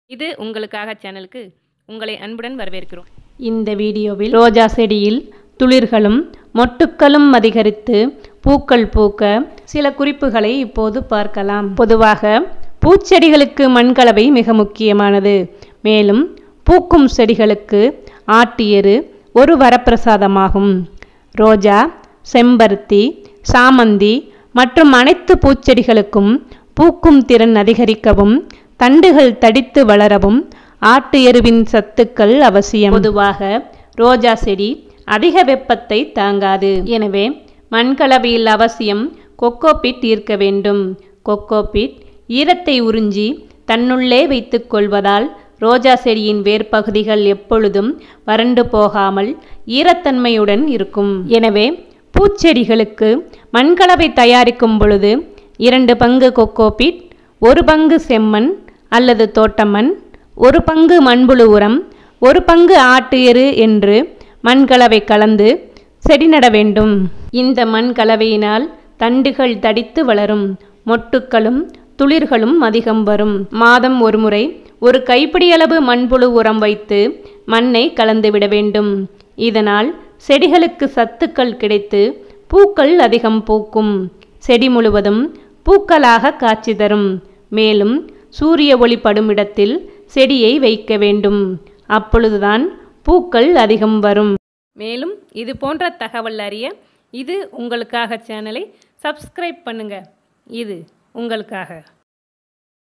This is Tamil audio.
இது உங்களுக்காக சேனலுக்கு உங்களை அன்புடன் வரவேற்கிறோம் இந்த வீடியோவில் ரோஜா செடியில் துளிர்களும் மொட்டுக்களும் அதிகரித்து பூக்கள் பூக்க சில குறிப்புகளை இப்போது பார்க்கலாம் பொதுவாக பூச்செடிகளுக்கு மண்கலவை மிக முக்கியமானது மேலும் பூக்கும் செடிகளுக்கு ஆட்டு எரு ஒரு வரப்பிரசாதமாகும் ரோஜா செம்பருத்தி சாமந்தி மற்றும் அனைத்து பூச்செடிகளுக்கும் பூக்கும் திறன் அதிகரிக்கவும் தண்டுகள் தடித்து வளரவும் ஆட்டு எருவின் சத்துக்கள் அவசியம் பொதுவாக ரோஜா செடி அதிக வெப்பத்தை தாங்காது எனவே மண்கலவையில் அவசியம் கொக்கோபிட் ஈர்க்க வேண்டும் கொக்கோபிட் ஈரத்தை உறிஞ்சி தன்னுள்ளே வைத்துக் கொள்வதால் ரோஜா செடியின் வேர்ப்பகுதிகள் எப்பொழுதும் வறண்டு போகாமல் ஈரத்தன்மையுடன் இருக்கும் எனவே பூச்செடிகளுக்கு மண்கலவை தயாரிக்கும் பொழுது இரண்டு பங்கு கொக்கோபிட் ஒரு பங்கு செம்மண் அல்லது தோட்டமண் ஒரு பங்கு மண்புழு உரம் ஒரு பங்கு ஆட்டு எரு என்று மண்கலவை கலந்து செடி நட வேண்டும் இந்த மண் கலவையினால் தண்டுகள் தடித்து வளரும் மொட்டுக்களும் துளிர்களும் அதிகம் வரும் மாதம் ஒருமுறை ஒரு கைப்பிடியளவு மண்புழு உரம் வைத்து மண்ணை கலந்துவிட வேண்டும் இதனால் செடிகளுக்கு சத்துக்கள் கிடைத்து பூக்கள் அதிகம் பூக்கும் செடி முழுவதும் பூக்களாக காட்சி தரும் மேலும் சூரிய ஒளி படும் இடத்தில் செடியை வைக்க வேண்டும் அப்பொழுதுதான் பூக்கள் அதிகம் வரும் மேலும் இது போன்ற தகவல் அறிய இது உங்களுக்காக சேனலை சப்ஸ்கிரைப் பண்ணுங்க இது உங்களுக்காக